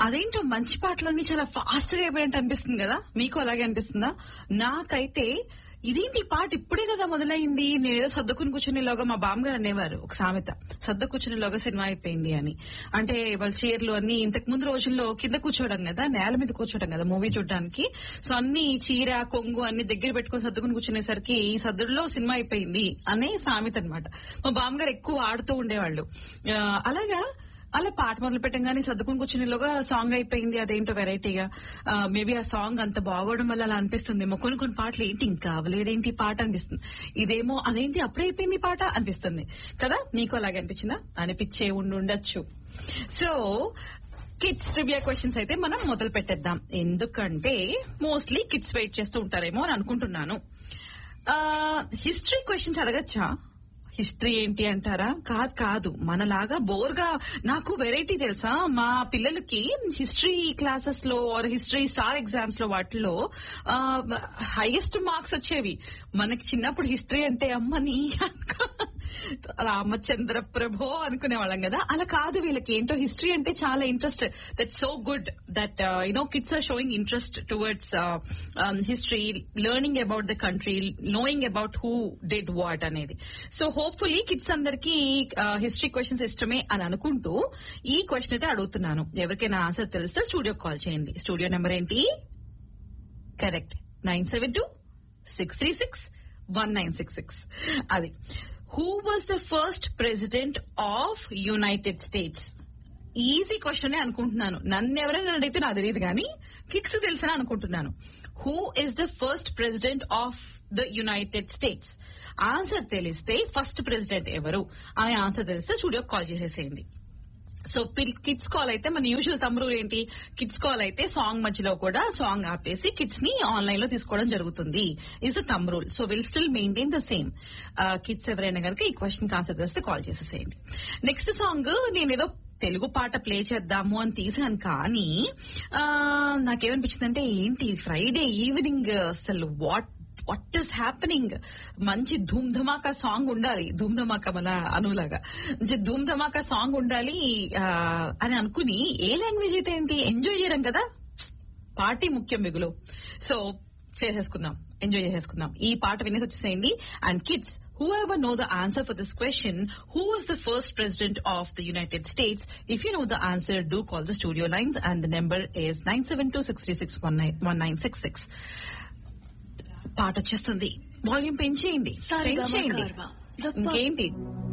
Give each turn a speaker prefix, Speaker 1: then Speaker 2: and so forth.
Speaker 1: అదేంటో మంచి పాటలన్నీ చాలా ఫాస్ట్ గా అయిపోయినట్టు అనిపిస్తుంది కదా మీకు అలాగే అనిపిస్తుందా నాకైతే ఇదేంటి ఈ పాట ఇప్పుడే కదా మొదలైంది నేనేదో సర్దుకుని కూర్చునేలోగా మా బామ్మగారు అనేవారు ఒక సామెత సర్దు కూర్చునేలోగా సినిమా అయిపోయింది అని అంటే వాళ్ళ చీరలు అన్ని ఇంతకు ముందు రోజుల్లో కింద కూర్చోవడం కదా నేల మీద కూర్చోవడం కదా మూవీ చూడడానికి సో అన్ని చీర కొంగు అన్ని దగ్గర పెట్టుకుని సర్దుకుని కూర్చునేసరికి ఈ సర్దుడులో సినిమా అయిపోయింది అనే సామెత అనమాట మా బామ్మగారు ఎక్కువ ఆడుతూ ఉండేవాళ్ళు ఆ, అలాగా అలా పాట మొదలు పెట్టంగానే సర్దుకుని కూర్చునేలోగా సాంగ్ అయిపోయింది అదేంటో వెరైటీగా మేబీ ఆ సాంగ్ అంత బాగోవడం వల్ల అలా అనిపిస్తుంది కొన్ని కొన్ని పాటలు ఏంటి ఇంకా అవ్వలేదేంటి ఈ పాట అనిపిస్తుంది ఇదేమో అదేంటి అప్పుడే అయిపోయింది ఈ పాట అనిపిస్తుంది కదా నీకు అలాగే అనిపించిందా అనిపించే ఉండి ఉండొచ్చు సో కిడ్స్ ట్రివియా క్వశ్చన్స్ అయితే మనం మొదలు పెట్టేద్దాం ఎందుకంటే మోస్ట్లీ కిడ్స్ వెయిట్ చేస్తూ ఉంటారేమో అని అనుకుంటున్నాను హిస్టరీ క్వశ్చన్స్ అడగచ్చా హిస్టరీ ఏంటి అంటారా కాదు కాదు మనలాగా బోర్గా నాకు వెరైటీ తెలుసా మా పిల్లలకి హిస్టరీ క్లాసెస్ లో ఆర్ హిస్టరీ స్టార్ ఎగ్జామ్స్ లో వాటిలో హైయెస్ట్ మార్క్స్ వచ్చేవి మనకి చిన్నప్పుడు హిస్టరీ అంటే అమ్మని రామచంద్ర ప్రభో అనుకునే వాళ్ళం కదా అలా కాదు వీళ్ళకి ఏంటో హిస్టరీ అంటే చాలా interest that so good that you know kids are showing interest towards history learning about the country knowing about who did what అనేది సో హోప్ఫుల్లీ కిడ్స్ అందరికి హిస్టరీ క్వశ్చన్స్ ఇష్టమే అని అనుకుంటూ ఈ క్వశ్చన్ అయితే అడుగుతున్నాను ఎవరికైనా ఆన్సర్ తెలిస్తే స్టూడియో కాల్ చేయండి స్టూడియో నెంబర్ ఏంటి correct nine seven two six three six one nine six six అది who was the first president of United States easy question అనుకుంటున్నాను నన్ను ఎవరైనా అడిగితే నాకు తెలియదు కానీ కిడ్స్ తెలుసని అనుకుంటున్నాను who is the first president of the United States answer తెలిస్తే ఫస్ట్ ప్రెసిడెంట్ ఎవరు అనే ఆన్సర్ తెలిస్తే స్టూడియో కాల్ చేసేసేయండి సో కిడ్స్ కాల్ అయితే మన యూజువల్ తమ్ముడు ఏంటి కిడ్స్ కాల్ అయితే సాంగ్ మధ్యలో కూడా సాంగ్ ఆపేసి కిడ్స్ ని ఆన్లైన్ లో తీసుకోవడం జరుగుతుంది is the thumb rule so will still maintain the same kids ఎవరైనా కనుక ఈ క్వశ్చన్ ఆన్సర్ చేస్తే కాల్ చేసేసేయండి నెక్స్ట్ సాంగ్ నేను ఏదో తెలుగు పాట ప్లే చేద్దాము అని తీసాను కానీ ఆ, నాకేమనిపించింది అంటే ఏంటి ఫ్రైడే ఈవినింగ్ అసలు వాట్ వాట్ ఈస్ హ్యాపెనింగ్ మంచి ధూమ్ ధమాకా సాంగ్ ఉండాలి ధూమ్ ధమాకా మన అనులాగా మంచి ధూమ్ ధమాకా సాంగ్ ఉండాలి ఆ, అని అనుకుని ఏ లాంగ్వేజ్ అయితే ఏంటి ఎంజాయ్ చేయడం కదా పార్టీ ముఖ్యం మిగులు సో చేసేసుకుందాం ఎంజాయ్ చేసేసుకుందాం ఈ పాట వినేసి వచ్చేసేయండి and kids whoever know the answer for this question who was the first president of the united states if you know the answer do call the studio lines and the number is 972-636-1966 పాట వచ్చేస్తుంది volume పెంచేయండి
Speaker 2: సారెగమ
Speaker 1: పెంచేయండి
Speaker 2: కార్వా.
Speaker 1: ఇంకేంటి